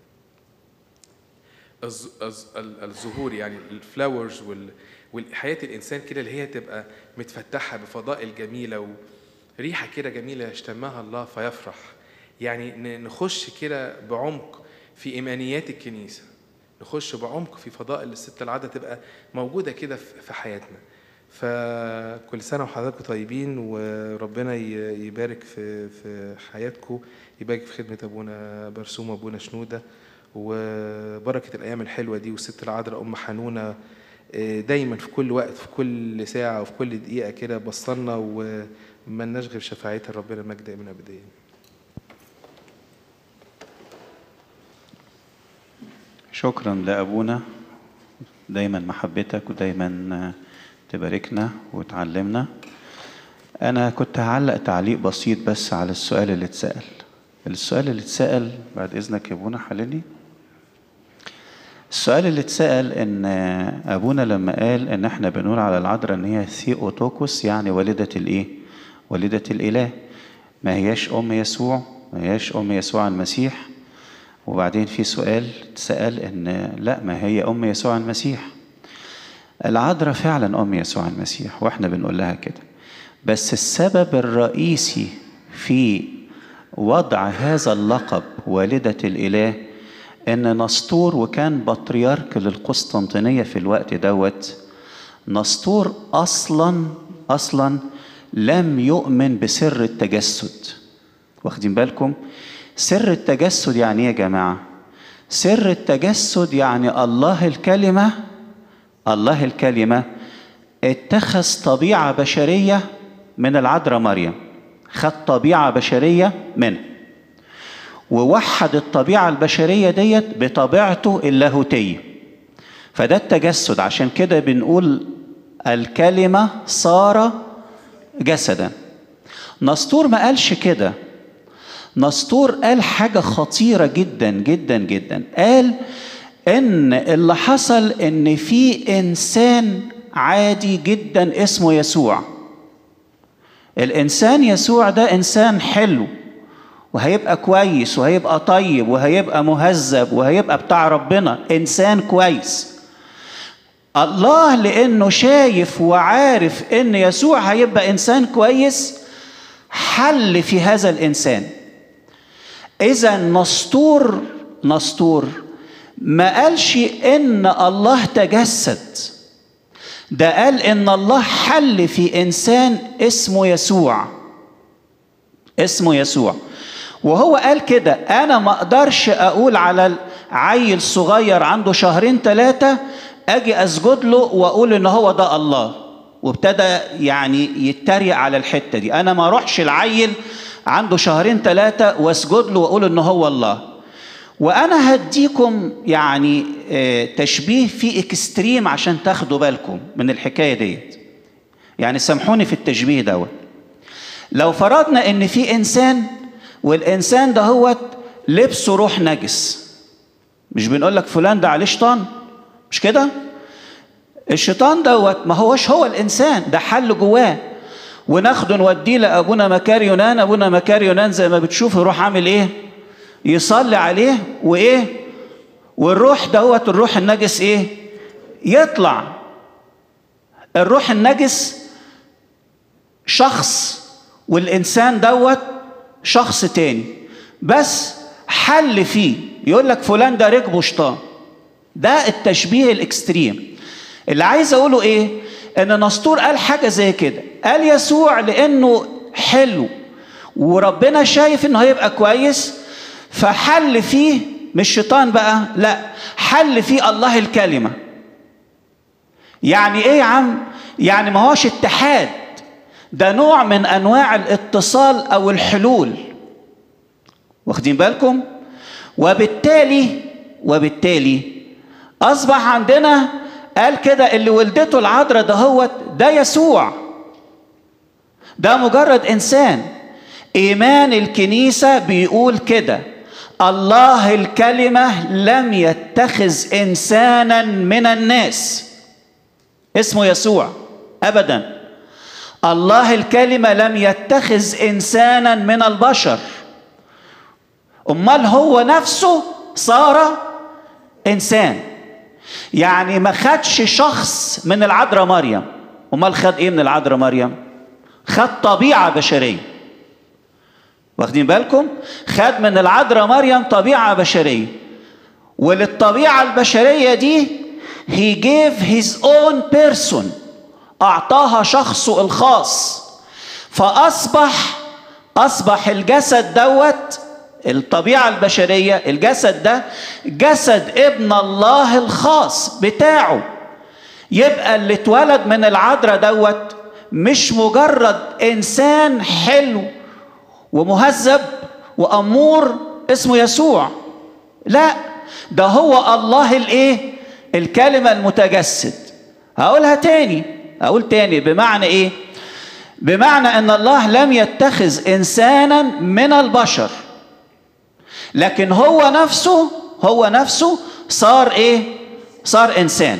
الزهور يعني الفلاورز وحياه الانسان كده اللي هي تبقى متفتحه بفضائل جميله وريحه كده جميله يشتمها الله فيفرح يعني نخش كده بعمق في ايمانيات الكنيسه نخش بعمق في فضائل الست العاده تبقى موجوده كده في حياتنا فكل سنه وحضراتكم طيبين وربنا يبارك في في حياتكم يبارك في خدمه ابونا برسوم وابونا شنوده وبركه الايام الحلوه دي والست العذراء ام حنونه دايما في كل وقت في كل ساعه وفي كل دقيقه كده بصلنا وما نشغل شفاعتها ربنا المجد من ابديا شكرا لأبونا دايما محبتك ودايما تباركنا وتعلمنا أنا كنت هعلق تعليق بسيط بس على السؤال اللي اتسأل السؤال اللي اتسأل بعد إذنك يا أبونا حللي السؤال اللي اتسأل إن أبونا لما قال إن إحنا بنقول على العذراء إن هي ثيوتوكوس يعني والدة الإيه؟ والدة الإله ما هياش أم يسوع ما هياش أم يسوع المسيح وبعدين في سؤال اتسأل إن لا ما هي أم يسوع المسيح العذراء فعلا أم يسوع المسيح وإحنا بنقول لها كده بس السبب الرئيسي في وضع هذا اللقب والدة الإله إن نسطور وكان بطريرك للقسطنطينية في الوقت دوت نسطور أصلا أصلا لم يؤمن بسر التجسد واخدين بالكم سر التجسد يعني ايه يا جماعة سر التجسد يعني الله الكلمة الله الكلمة اتخذ طبيعة بشرية من العذراء مريم خد طبيعة بشرية منه ووحد الطبيعة البشرية ديت بطبيعته اللاهوتية فده التجسد عشان كده بنقول الكلمة صار جسدا نسطور ما قالش كده نسطور قال حاجة خطيرة جدا جدا جدا قال ان اللي حصل ان في انسان عادي جدا اسمه يسوع الانسان يسوع ده انسان حلو وهيبقى كويس وهيبقى طيب وهيبقى مهذب وهيبقى بتاع ربنا انسان كويس الله لانه شايف وعارف ان يسوع هيبقى انسان كويس حل في هذا الانسان اذا نسطور نسطور ما قالش ان الله تجسد ده قال ان الله حل في انسان اسمه يسوع اسمه يسوع وهو قال كده انا ما اقدرش اقول على عيل صغير عنده شهرين ثلاثه اجي اسجد له واقول ان هو ده الله وابتدى يعني يتريق على الحته دي انا ما اروحش العيل عنده شهرين ثلاثه واسجد له واقول ان هو الله وانا هديكم يعني تشبيه في اكستريم عشان تاخدوا بالكم من الحكايه ديت يعني سامحوني في التشبيه دوت لو فرضنا ان في انسان والانسان ده هو لبسه روح نجس مش بنقول لك فلان ده عليه شيطان مش كده الشيطان دوت ما هوش هو الانسان ده حل جواه وناخده نوديه لابونا مكار يونان ابونا مكار يونان زي ما بتشوف يروح عامل ايه يصلي عليه وايه والروح دوت الروح النجس ايه يطلع الروح النجس شخص والانسان دوت شخص تاني بس حل فيه يقول لك فلان ده ركبه شيطان ده التشبيه الاكستريم اللي عايز اقوله ايه ان نسطور قال حاجه زي كده قال يسوع لانه حلو وربنا شايف انه هيبقى كويس فحل فيه مش شيطان بقى لا حل فيه الله الكلمه يعني ايه يا عم يعني ما هوش اتحاد ده نوع من انواع الاتصال او الحلول واخدين بالكم وبالتالي وبالتالي اصبح عندنا قال كده اللي ولدته العذراء دهوت ده يسوع ده مجرد انسان ايمان الكنيسه بيقول كده الله الكلمه لم يتخذ انسانا من الناس اسمه يسوع ابدا الله الكلمه لم يتخذ انسانا من البشر امال هو نفسه صار انسان يعني ما خدش شخص من العذراء مريم امال خد ايه من العذراء مريم خد طبيعه بشريه واخدين بالكم خد من العذراء مريم طبيعه بشريه وللطبيعه البشريه دي he gave his own person اعطاها شخصه الخاص فاصبح اصبح الجسد دوت الطبيعة البشرية الجسد ده جسد ابن الله الخاص بتاعه يبقى اللي اتولد من العذراء دوت مش مجرد انسان حلو ومهذب وامور اسمه يسوع لا ده هو الله الايه الكلمة المتجسد هقولها تاني اقول تاني بمعنى ايه بمعنى ان الله لم يتخذ انسانا من البشر لكن هو نفسه هو نفسه صار ايه صار انسان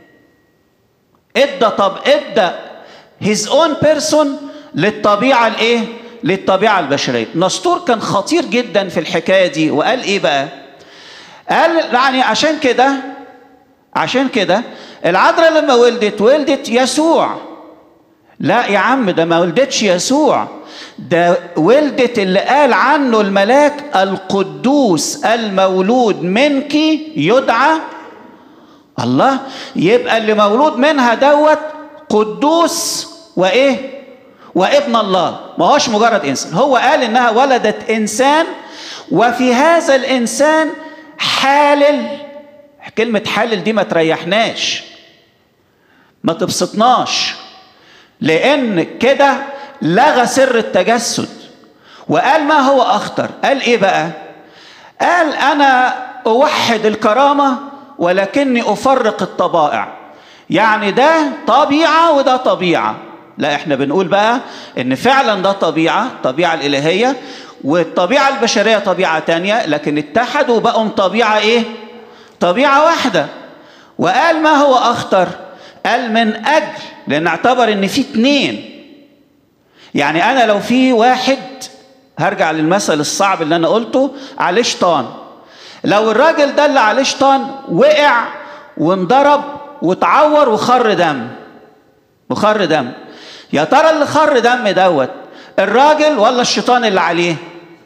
ادى طب ادى his own person للطبيعه الايه للطبيعه البشريه نسطور كان خطير جدا في الحكايه دي وقال ايه بقى قال يعني عشان كده عشان كده العذراء لما ولدت ولدت يسوع لا يا عم ده ما ولدتش يسوع ده ولدت اللي قال عنه الملاك القدوس المولود منك يدعى الله يبقى اللي مولود منها دوت قدوس وايه وابن الله ما هوش مجرد انسان هو قال انها ولدت انسان وفي هذا الانسان حالل كلمه حالل دي ما تريحناش ما تبسطناش لان كده لغى سر التجسد وقال ما هو اخطر قال ايه بقى قال انا اوحد الكرامه ولكني افرق الطبائع يعني ده طبيعه وده طبيعه لا احنا بنقول بقى ان فعلا ده طبيعه الطبيعه الالهيه والطبيعه البشريه طبيعه تانية لكن اتحدوا بقوا طبيعه ايه طبيعه واحده وقال ما هو اخطر قال من اجل لان اعتبر ان في اتنين يعني انا لو في واحد هرجع للمثل الصعب اللي انا قلته عليه شيطان لو الراجل ده اللي عليه شيطان وقع وانضرب واتعور وخر دم وخر دم يا ترى اللي خر دم دوت الراجل ولا الشيطان اللي عليه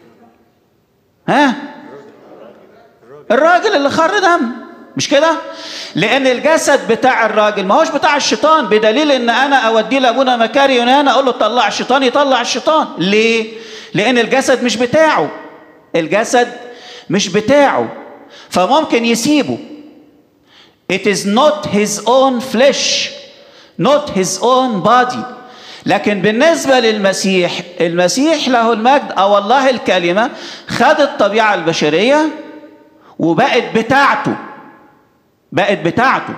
ها الراجل اللي خر دم مش كده لان الجسد بتاع الراجل ما هوش بتاع الشيطان بدليل ان انا اوديه لابونا مكاري يونانا اقول له طلع الشيطان يطلع الشيطان ليه لان الجسد مش بتاعه الجسد مش بتاعه فممكن يسيبه It is not his own flesh not his own body لكن بالنسبة للمسيح المسيح له المجد أو الله الكلمة خد الطبيعة البشرية وبقت بتاعته بقت بتاعته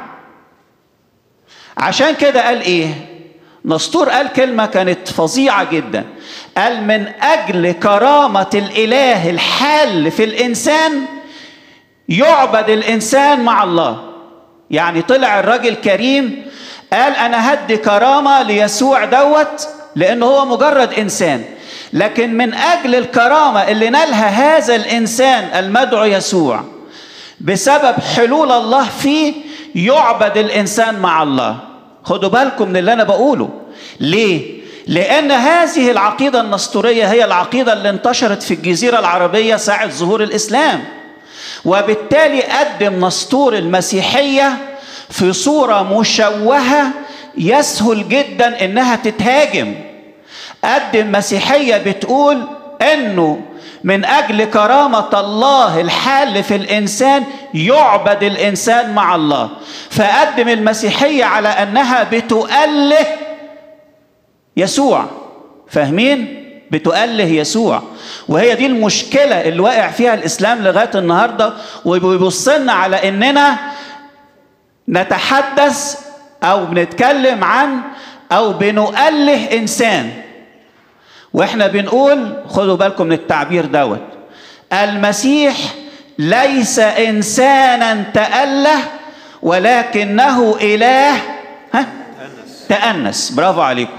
عشان كده قال ايه نسطور قال كلمة كانت فظيعة جدا قال من أجل كرامة الإله الحال في الإنسان يعبد الإنسان مع الله يعني طلع الراجل كريم قال أنا هدي كرامة ليسوع دوت لأنه هو مجرد إنسان لكن من أجل الكرامة اللي نالها هذا الإنسان المدعو يسوع بسبب حلول الله فيه يعبد الإنسان مع الله خدوا بالكم من اللي أنا بقوله ليه؟ لأن هذه العقيدة النسطورية هي العقيدة اللي انتشرت في الجزيرة العربية ساعة ظهور الإسلام وبالتالي قدم نسطور المسيحية في صورة مشوهة يسهل جدا إنها تتهاجم قدم مسيحية بتقول إنه من أجل كرامة الله الحال في الإنسان يعبد الإنسان مع الله فقدم المسيحية على أنها بتؤله يسوع فاهمين؟ بتؤله يسوع وهي دي المشكلة اللي واقع فيها الإسلام لغاية النهاردة وبيبص لنا على إننا نتحدث أو بنتكلم عن أو بنؤله إنسان واحنا بنقول خدوا بالكم من التعبير دوت المسيح ليس انسانا تاله ولكنه اله ها تانس برافو عليكم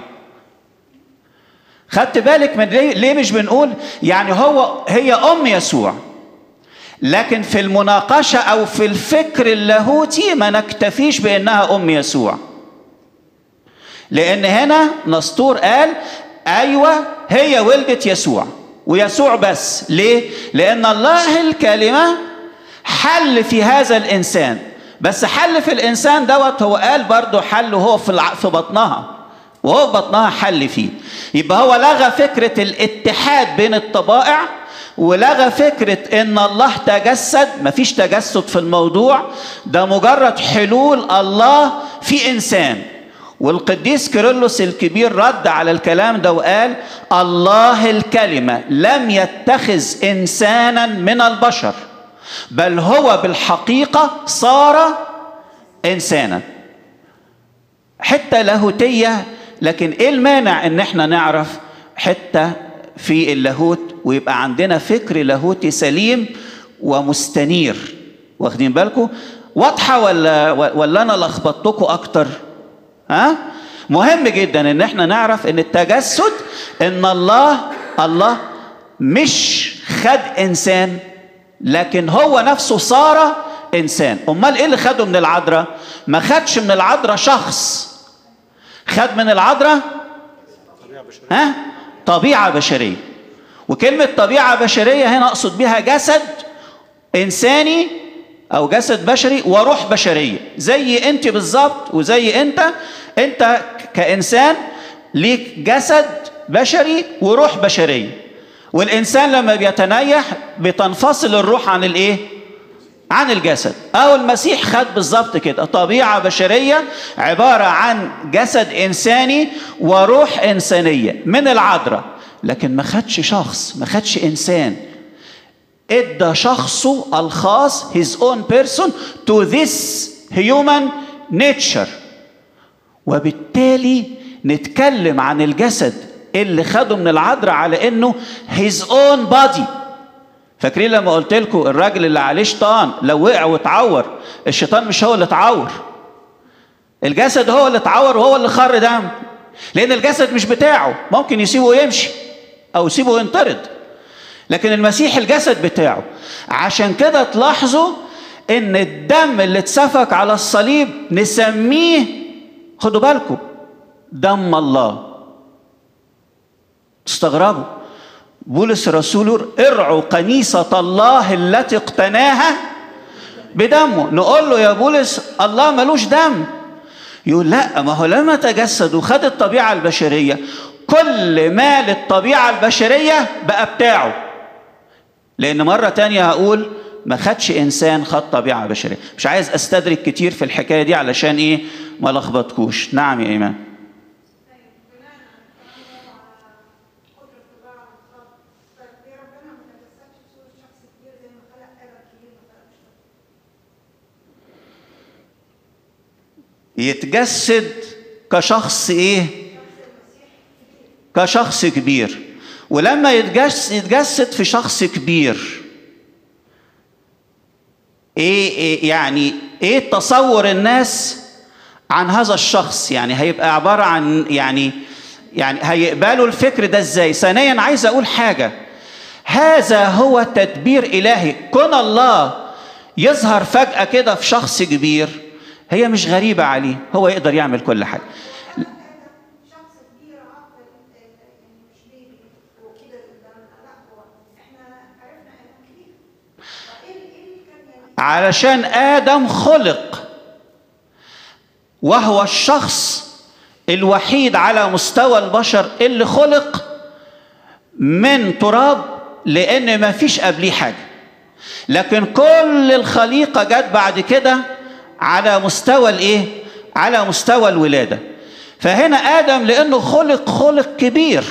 خدت بالك من ليه, ليه مش بنقول يعني هو هي ام يسوع لكن في المناقشه او في الفكر اللاهوتي ما نكتفيش بانها ام يسوع لان هنا نسطور قال ايوه هي ولدت يسوع ويسوع بس ليه لان الله الكلمه حل في هذا الانسان بس حل في الانسان دوت هو قال برضه حل وهو في الع... في بطنها وهو في بطنها حل فيه يبقى هو لغى فكره الاتحاد بين الطبائع ولغى فكرة ان الله تجسد مفيش تجسد في الموضوع ده مجرد حلول الله في انسان والقديس كيرلس الكبير رد على الكلام ده وقال الله الكلمة لم يتخذ إنسانا من البشر بل هو بالحقيقة صار إنسانا حتة لاهوتية لكن إيه المانع إن إحنا نعرف حتة في اللاهوت ويبقى عندنا فكر لاهوتي سليم ومستنير واخدين بالكم واضحة ولا ولا أنا لخبطتكم أكتر؟ ها مهم جدا ان احنا نعرف ان التجسد ان الله الله مش خد انسان لكن هو نفسه صار انسان امال ايه اللي خده من العذراء ما خدش من العذراء شخص خد من العذراء ها طبيعة بشرية وكلمة طبيعة بشرية هنا أقصد بها جسد إنساني أو جسد بشري وروح بشرية زي أنت بالظبط وزي أنت أنت كإنسان ليك جسد بشري وروح بشرية والإنسان لما بيتنيح بتنفصل الروح عن الإيه؟ عن الجسد أو المسيح خد بالظبط كده طبيعة بشرية عبارة عن جسد إنساني وروح إنسانية من العذراء لكن ما خدش شخص ما خدش إنسان ادى شخصه الخاص his own person to this human nature وبالتالي نتكلم عن الجسد اللي خده من العذراء على انه his own body فاكرين لما قلت لكم الراجل اللي عليه شيطان لو وقع واتعور الشيطان مش هو اللي اتعور الجسد هو اللي اتعور وهو اللي خر دم لان الجسد مش بتاعه ممكن يسيبه يمشي او يسيبه ينطرد لكن المسيح الجسد بتاعه عشان كده تلاحظوا ان الدم اللي اتسفك على الصليب نسميه خدوا بالكم دم الله تستغربوا بولس الرسول يقول ارعوا كنيسة الله التي اقتناها بدمه نقول له يا بولس الله ملوش دم يقول لا ما هو لما تجسد وخد الطبيعة البشرية كل ما للطبيعة البشرية بقى بتاعه لأن مرة تانية هقول ما خدش إنسان خد طبيعة بشرية مش عايز أستدرك كتير في الحكاية دي علشان إيه ما لخبطكوش نعم يا إيمان طيب بناء على الكلام ده وعلى قدرة الله على الخلق طيب ليه ربنا ما تجسدش في صورة شخص كبير زي ما خلق آدم كبير ما خلقش يتجسد كشخص إيه كشخص كبير ولما يتجسد, يتجسد في شخص كبير ايه, إيه يعني ايه تصور الناس عن هذا الشخص يعني هيبقى عبارة عن يعني يعني هيقبلوا الفكر ده ازاي ثانيا عايز اقول حاجة هذا هو تدبير الهي كون الله يظهر فجأة كده في شخص كبير هي مش غريبة عليه هو يقدر يعمل كل حاجة شخص كبير عاقل آه، يعني مش بيبي وكده قدامنا لا هو احنا عرفنا آدم كبير فايه ال- ايه اللي كان يعني علشان آدم خلق وهو الشخص الوحيد على مستوى البشر اللي خلق من تراب لأن ما فيش قبليه حاجة لكن كل الخليقة جت بعد كده على مستوى الإيه؟ على مستوى الولادة فهنا آدم لأنه خلق خلق كبير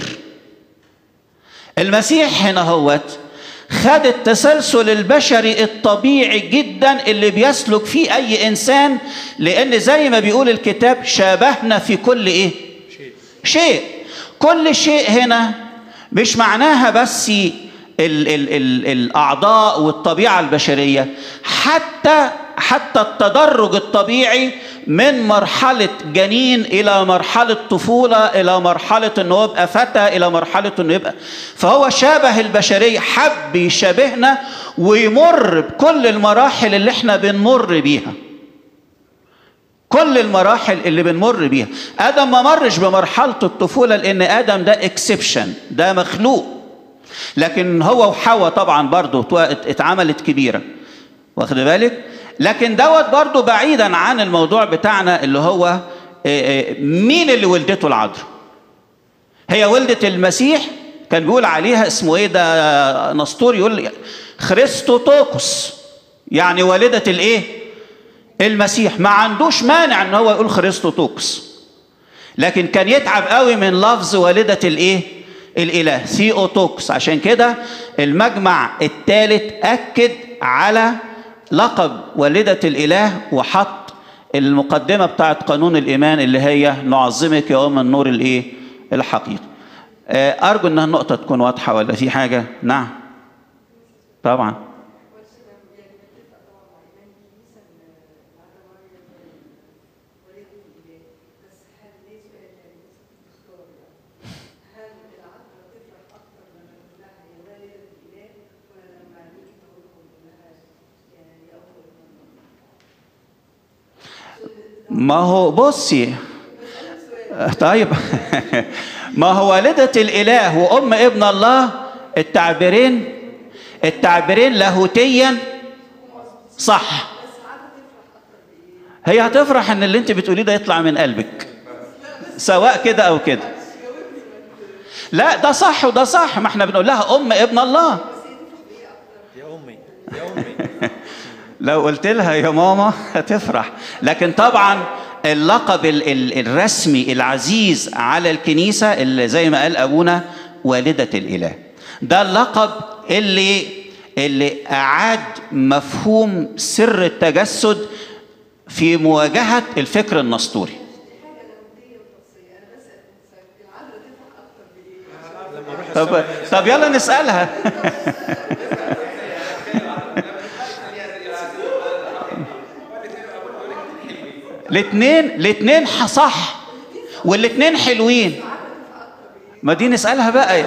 المسيح هنا هوت خد التسلسل البشري الطبيعي جدا اللي بيسلك فيه اي انسان لان زي ما بيقول الكتاب شابهنا في كل ايه شيء شيء كل شيء هنا مش معناها بس ال ال ال الاعضاء والطبيعه البشريه حتى حتى التدرج الطبيعي من مرحله جنين الى مرحله طفوله الى مرحله انه يبقى فتى الى مرحله انه يبقى فهو شابه البشريه حب يشابهنا ويمر بكل المراحل اللي احنا بنمر بيها كل المراحل اللي بنمر بيها ادم ما مرش بمرحله الطفوله لان ادم ده اكسبشن ده مخلوق لكن هو وحواء طبعا برضه اتعملت كبيره واخد بالك لكن دوت برضه بعيدا عن الموضوع بتاعنا اللي هو مين اللي ولدته العذراء هي ولدت المسيح كان بيقول عليها اسمه ايه ده نسطور يقول خريستوتوكوس يعني والده الايه المسيح ما عندوش مانع ان هو يقول خريستوتوكس لكن كان يتعب قوي من لفظ والدة الايه الاله ثيوتوكس عشان كده المجمع الثالث اكد على لقب والدة الاله وحط المقدمة بتاعت قانون الايمان اللي هي نعظمك يا ام النور الايه الحقيقي ارجو انها النقطة تكون واضحة ولا في حاجة نعم طبعا ما هو بصي طيب ما هو والدة الإله وأم ابن الله التعبيرين التعبيرين لاهوتيا صح هي هتفرح ان اللي انت بتقوليه ده يطلع من قلبك سواء كده او كده لا ده صح وده صح ما احنا بنقول لها ام ابن الله يا امي يا امي لو قلت لها يا ماما هتفرح لكن طبعا اللقب ال- ال- الرسمي العزيز على الكنيسة اللي زي ما قال أبونا والدة الإله ده اللقب اللي اللي أعاد مفهوم سر التجسد في مواجهة الفكر النسطوري طب طب يلا نسألها الاثنين الاثنين صح والاثنين حلوين ما دي نسألها بقى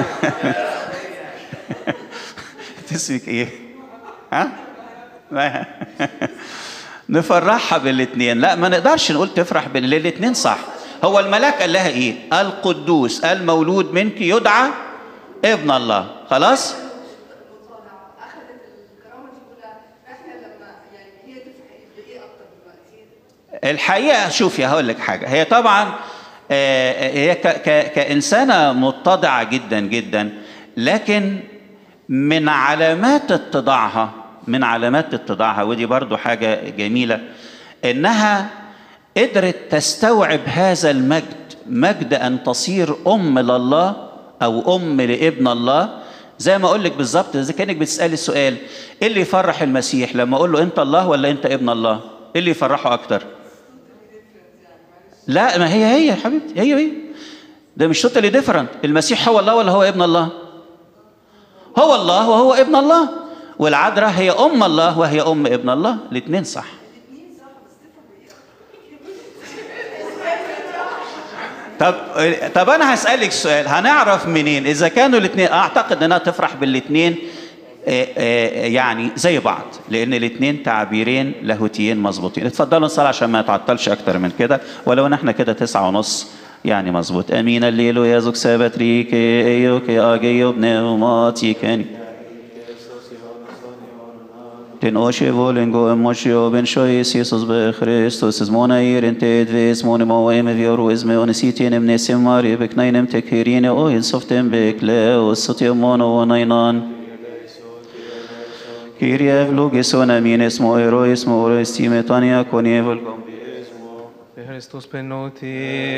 تسمك ايه ها ما- نفرحها بالاثنين لا ما نقدرش نقول تفرح بال الاثنين صح هو الملاك قال لها ايه القدوس المولود منك يدعى ابن الله خلاص اخذت الكرامه دي كلها احنا لما يعني هي تفرح بايه اكتر دلوقتي؟ الحقيقه شوفي هقول لك حاجه هي طبعا آه، هي ك- ك- كانسانه متضعه جدا جدا لكن من علامات اتضاعها من علامات اتضاعها ودي برضو حاجه جميله انها قدرت تستوعب هذا المجد مجد ان تصير ام لله او ام لابن الله زي ما اقول لك بالظبط اذا كانك بتسالي السؤال ايه اللي يفرح المسيح لما اقول له انت الله ولا انت ابن الله ايه اللي يفرحه اكتر لا ما هي هي يا حبيبتي هي هي ده مش توتالي ديفرنت المسيح هو الله ولا هو ابن الله هو الله وهو ابن الله والعذراء هي ام الله وهي ام ابن الله الاثنين صح طب طب انا هسالك سؤال هنعرف منين اذا كانوا الاثنين اعتقد انها تفرح بالاثنين يعني زي بعض لان الاثنين تعبيرين لاهوتيين مظبوطين اتفضلوا نصلي عشان ما يتعطلش اكتر من كده ولو ان احنا كده تسعة ونص يعني مظبوط امين الليل يزك سبت ريك ايوك اجيو بنوماتي كاني Den osje volen gå en mosje og ben sjøis Jesus be Kristus es mona ir en ted ves mona mo em vi oru es me on sitin em nesim mari be knainem te kirine o il softem be kle o soti mono o nainan Kyrie vlogeson amines mo erois mo oro estime tania konievel Per Kristus benoti.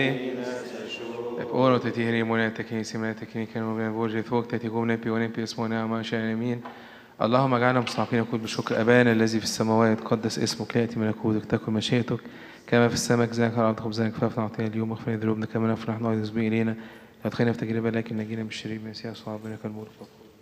Oro te tihri monete kini simete kini kanu ben borje فوق تتيقوم نبي ونبي اسمه نعم عشان يمين اللهم اجعلنا مستحقين نقول بشكر ابانا الذي في السماوات قدس اسمك ياتي ملكوتك تكن مشيئتك كما في السماء كذلك على الارض خبزنا كفافنا اعطينا اليوم واغفر لنا ذنوبنا كما نغفر نحن ايضا الينا لا تدخلنا في تجربه لكن نجينا من الشرير من سيئة ربنا كالمولى